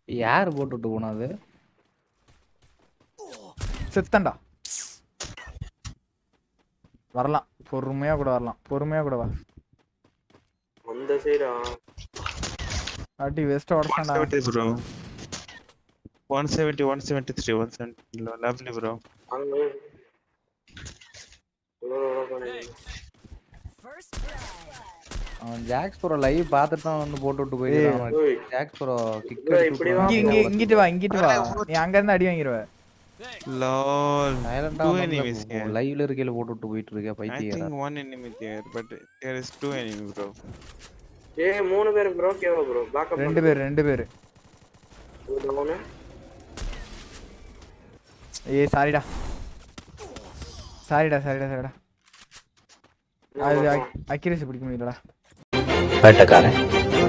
யார் போட்டுட்டு போனது செத்தண்டா வரலாம் பொறுமையா கூட வரலாம் பொறுமையா கூட வா அந்த சைடா அடி வெஸ்ட் உடச்சாண்டா 170 bro 170 173 170 lovely bro அங்க இவ்வளோ இவ்வளோ பண்ணி அவன் ஜாக்ஸ் ப்ரோ லைவ் பார்த்துட்டு தான் வந்து போட்டு விட்டு போயிருக்கான் ஓய். ஜாக்ஸ் ப்ரோ கிக் bro, இப்படி வா. இங்க இங்க இங்கிட்டு வா இங்கிட்டு வா நீ அங்க இருந்து அடி வாங்கிடுவ lol சைலண்டா two enemies here லைவ்ல இருக்கையில போட்டு விட்டு போயிட்டு இருக்க I பைத்தியம் think one enemy there but there is two enemy bro ஏய் மூணு பேர் ப்ரோ கேவா ப்ரோ பேக்கப் ரெண்டு பேர் ரெண்டு பேர் மூணு ஏய் சாரிடா சாரிடா சாரிடா சாரிடா அது அக்யூரசி பிடிக்க முடியலடா வேட்டக்காரன்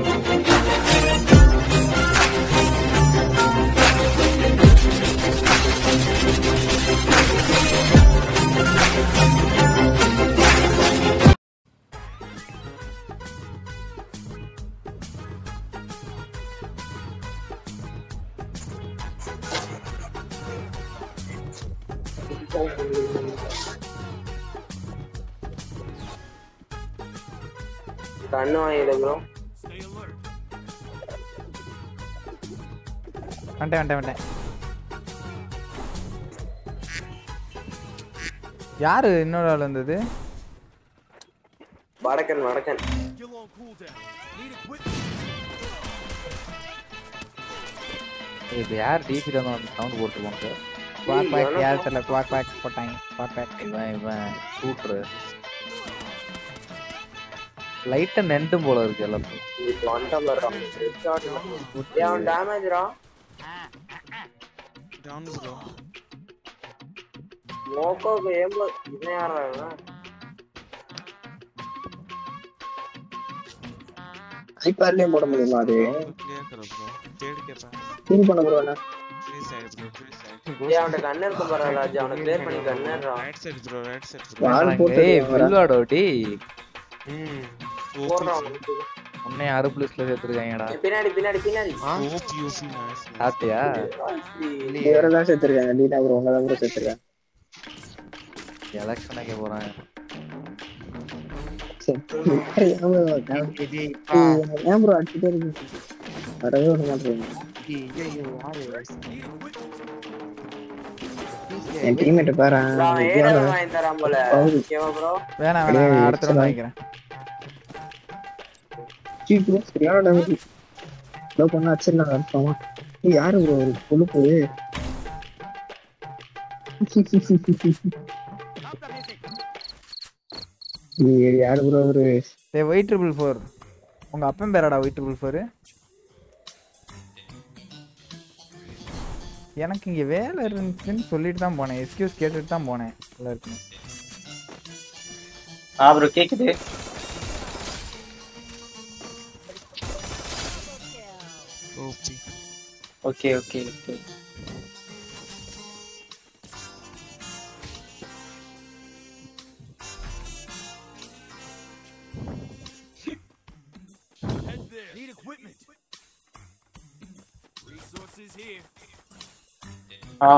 கண்ணு வாங்கிடு ப்ரோ வந்துட்டேன் வந்துட்டேன் வந்துட்டேன் யாரு இன்னொரு ஆள் வந்தது வடக்கன் வடக்கன் இப்போ யார் டிசில வந்து சவுண்ட் போட்டு போனது குவாக் குவாக் யார் தெரியல குவாக் குவாக் போட்டாங்க குவாக் குவாக் இவன் இவன் ஷூட்ரு லைட்டா நெண்டும் போல இருக்கு எல்லாத்துக்கும் இப்போ வந்துட்டான் பாரு ஏய் அவன் டேமேஜ்ரா down bro மோக்கோக்கு ஏம்போ இவன் யாரா இவன் ஐபேட்லயும் போட முடியுமா அது clear karo bro पेड़ के पास கிளீன் பண்ண ப்ரோ என்ன free side bro free side ஏய் அவன்கிட்ட கண்ணு இருக்கும் பாரு ராஜா அவனை கிளியர் பண்ணி கண்ணுறா right side bro right side bro ஆள் போட்டு ஏய் வில்வாடோ டி ம் OP போடுறான் அவனுக்கு. உன்னை அறுப்பு லிஸ்ட்ல சேர்த்துருக்காங்கடா ஏய், பின்னாடி பின்னாடி பின்னாடி OP OP nice சாத்தியா இவரை தான் சேர்த்திருக்காங்க நீதான் ப்ரோ உங்க தான் ப்ரோ சேர்த்திருக்காங்க எலெக்ஷனுக்கு போறாங்க சரி ஏன் bro ஏன் ஏன் ப்ரோ அடிச்சுட்டே இருக்கு வரவே விட மாட்டேங்க என் டீம்மேட் பாரு அவன் ஏடல் வாங்கி தரான் போல பவுல். ஓகேவா ப்ரோ வேணாம் வேணாம் நான் அடுத்த round வாங்கிக்கிறேன் ப்ரோ சரியான டேமேஜ் லோ பண்ண அடிச்சிடலாம் அடிப்பாமா நீ யாரு ப்ரோ ஒரு கொழுப்பு இது யாரு ப்ரோ ஒரு டேய் ஒயிட் ட்ரிபிள் ஃபோர் உங்க அப்பன் பேராடா ஒயிட் ட்ரிபிள் ஃபோர் எனக்கு இங்க வேலை இருந்துச்சுன்னு சொல்லிட்டு தான் போனேன் எக்ஸ்கியூஸ் கேட்டுட்டு தான் போனேன் எல்லாருக்கும் ஆ ப்ரோ கேக்குது OP ஓகே ஓகே ஓகே ஆ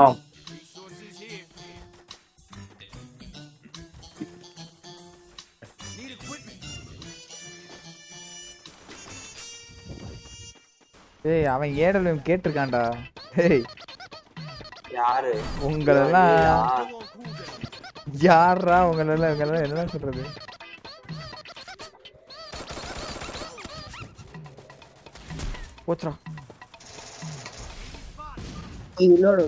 ஏய் அவன் ஏடல் கேட்டிருக்கான்டா ஏய் யாரு உங்களெல்லாம் ஐயா. யாரா உங்களெல்லாம் உங்களெல்லாம் என்ன சொல்றது போச்சுடா இதோட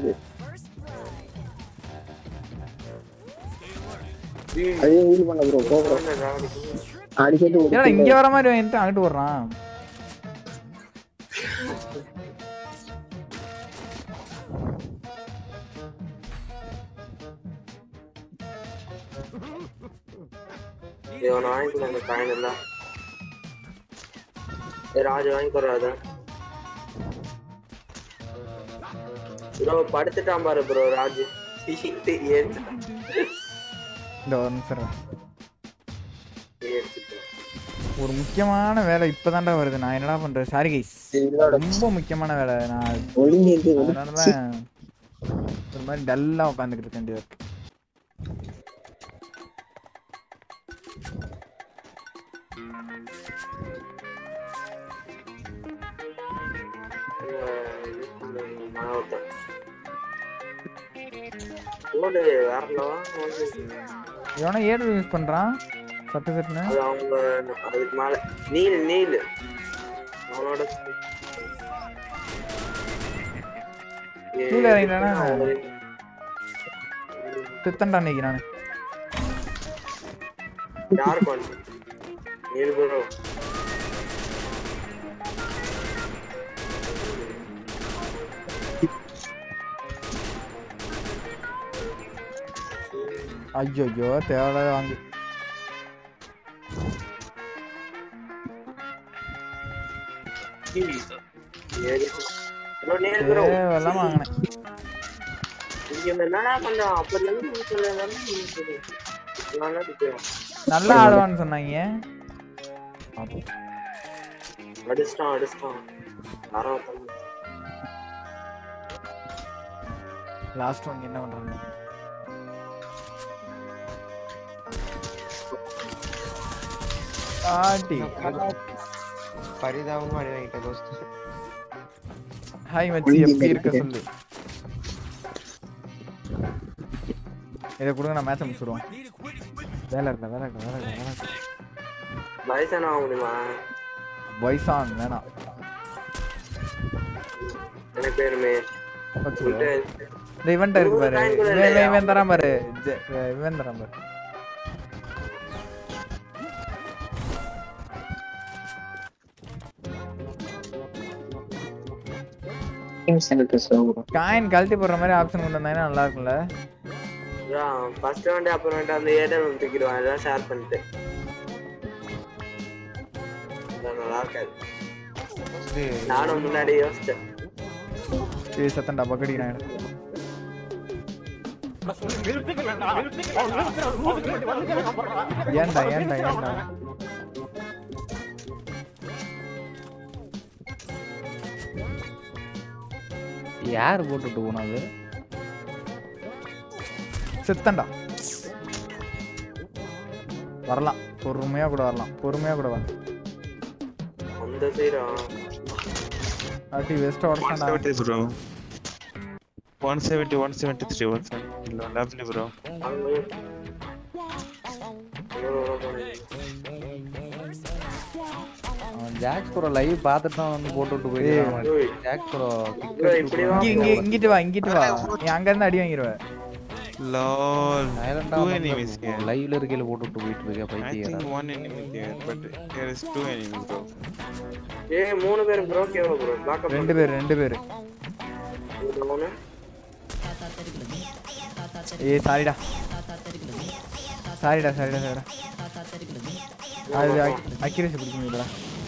அதே ஹீல் பண்ண ப்ரோ போ ப்ரோ அடிக்கடி ஏன்னா இங்க வர மாதிரி வந்துட்டு அங்கிட்டு வர்றான் இவன் வாங்கிக்கணும் அந்த காயின் எல்லாம் ஏய், ராஜு வாங்கிக்கிறாத ப்ரோ படுத்துட்டான் பாரு ப்ரோ ராஜு ஏன் இந்த ஒரு நிமிஷம் இரு. ஏத்துட்டேன். ஒரு முக்கியமான வேலை இப்பதான்டா வருது நான் என்னடா பண்றேன் சாரி கைஸ் இதோட ரொம்ப முக்கியமான வேலை நான் ஒளிஞ்சிருந்து அதனாலதான் ஒரு மாதிரி டல்லா உட்காந்துக்கிட்டு இருக்க வேண்டியது இருக்கு மாவட்டம் ஓடு வேறலவா எவனா ஏடு யூஸ் பண்றான் சட்டு சட்டுன்னு அது அவங்க அதுக்கு மேல நீல் நீல் அவனோட ஏ, கீழே இறங்கிட்டானா? அவனோட- சித்தன்டா இன்னைக்கு நானு யாருக்கு வந்து நீல் ப்ரோ ஐயோ ஐயோ தேவையில்லாத வாங்கி ப்ரோ நீல் ப்ரோ தேவையெல்லாம் வாங்கினேன் இங்க என்னடா பண்றான் அப்படி இருந்து நீ சொல்லலாம் நல்லா திட்டுவான் நல்லா ஆடுவான்னு சொன்னாங்க அடிச்சிட்டான் அடிச்சிட்டான் யாரோ ஒருத்தன். லாஸ்ட் வாங்கி என்ன பண்றாங்க ஆட்டி பரிதாபமா அடி வாங்கிட்ட கோஸ்ட் ஹாய் மச்சி எப்படி இருக்க சொல்லு இதை கொடுங்க நான் மேட்ச் முடிச்சுடுவோம் வேலை இருக்கல வேலை இருக்கல வேலை இருக்கல வேலை இருக்கல வயசான ஆக முடியுமா பாய்ஸான் வேணாம் எனக்கு பேருமே வச்சுக்கோ இந்த இவன்ட்ட இருக்கு பாரு காயின் கூட இவன் இல்லையா? இவன் இவன் தரான் பாரு ஜெ- இவன் தரான் பாரு எனக்கு சோகம் காயின் கழட்டி போடுற மாதிரி ஆப்ஷன் கொண்டு வந்தாங்கன்னா நல்லா இருக்கும்ல ஃபர்ஸ்ட் வந்து அப்புறம் வந்து அந்த ஏரியாவில் தூக்கிடுவான் எல்லாம் ஷேர் பண்ணிட்டு அதான் நல்லா இருக்காது நானும் முன்னாடி யோசிச்சேன் ஏய் சத்தண்டா பக்கடி நான் ஏன்டா ஏன்டா ஏன்டா யார் போட்டுட்டு போனோம் அது செத்தண்டா வரலாம் பொறுமையா கூட வரலாம் பொறுமையா கூட வரலாம் அந்த சைடா ஆட்டி வெஸ்ட் உடச்சாண்டா 170 bro 170 173 170 lovely bro அங்கே அவன் ஜாக்ஸ் ப்ரோ லைவ் பார்த்துட்டு தான் வந்து போட்டு விட்டு போயிருக்கான் ஏய். ஜாக்ஸ் ப்ரோ bro, இப்படி வா இங்க இங்க இங்கிட்டு வா இங்கிட்டு வா நீ அங்க இருந்து அடி வாங்கிடுவ lol சைலண்டா two enemies here லைவ்ல இருக்கையில போட்டு விட்டு போயிட்டு இருக்க I think பைத்தியம் one enemy there but there is two enemies bro ஏய் மூணு பேர் ப்ரோ கேவல ப்ரோ பேக்கப் ரெண்டு பேர் ரெண்டு பேர் மூணு ஏய் சாரிடா சாரிடா சாரிடா சாரிடா அது அக்யூரேசி பிடிக்க முடியலடா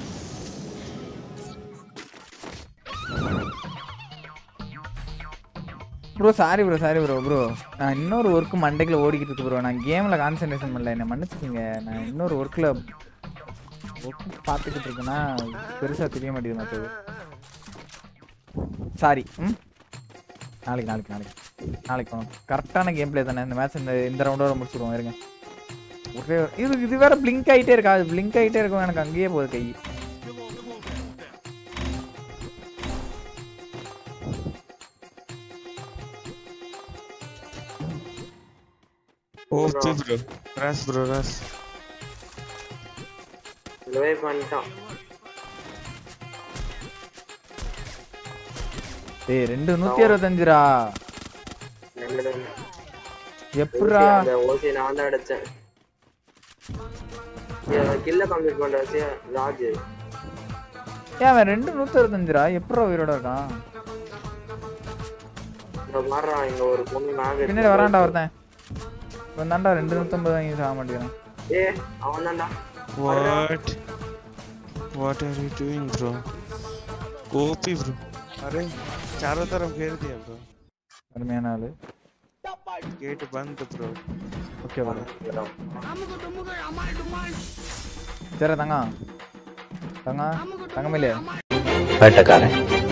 bro sorry bro sorry bro bro நான் இன்னொரு ஒர்க்கு மண்டைக்குள்ள ஓடிக்கிட்டு இருக்கு ப்ரோ நான் கேமில் கான்சென்ட்ரேஷன் பண்ணல என்ன மன்னிச்சுக்கோங்க நான் இன்னொரு ஒர்க்கில் ஒர்க் பார்த்துக்கிட்டு இருக்கேன்னா பெருசாக தெரிய மாட்டேங்குது மற்றது சாரி ம் நாளைக்கு நாளைக்கு நாளைக்கு நாளைக்கு போகணும் கரெக்டான கேம் பிளே தானே இந்த மேட்ச் இந்த இந்த ரவுண்டோட முடிச்சுடுவோம் இருங்க ஒரே ஒரு- இது இது வேற பிளிங்க் ஆகிட்டே இருக்கா அது பிளிங்க் ஆகிட்டே இருக்கும் எனக்கு அங்கேயே போகுது கை oh bro rush bro rush revive பண்ணிட்டான் டேய் ரெண்டு நூற்றி அறுபத்தஞ்சுரா ரெண்டு எப்படா அந்த ஓசி நான் தான் அடிச்சேன் கில்ல கம்ப்ளீட் பண்ற வச்சு ராஜ் ஏன் அவன் ரெண்டு நூற்றி அறுபத்தஞ்சுரா எப்படா உயிரோட இருக்கான் இந்த மாறுறான் இங்க ஒரு பொண்ணு மேக பின்னாடி வரான்டா ஒருத்தன் இவன் தான்டா ரெண்டு நூற்றம்பது வாங்கி சாக மாட்டேங்கிறான் ஏ அவன் தான்டா what what are you doing bro OP bro अरे चारों तरफ घेर दिया bro அருமையான ஆளு गेट बंद bro ஓகே வர சரி தங்க தங்க தங்கமேலே வேட்டக்காரன்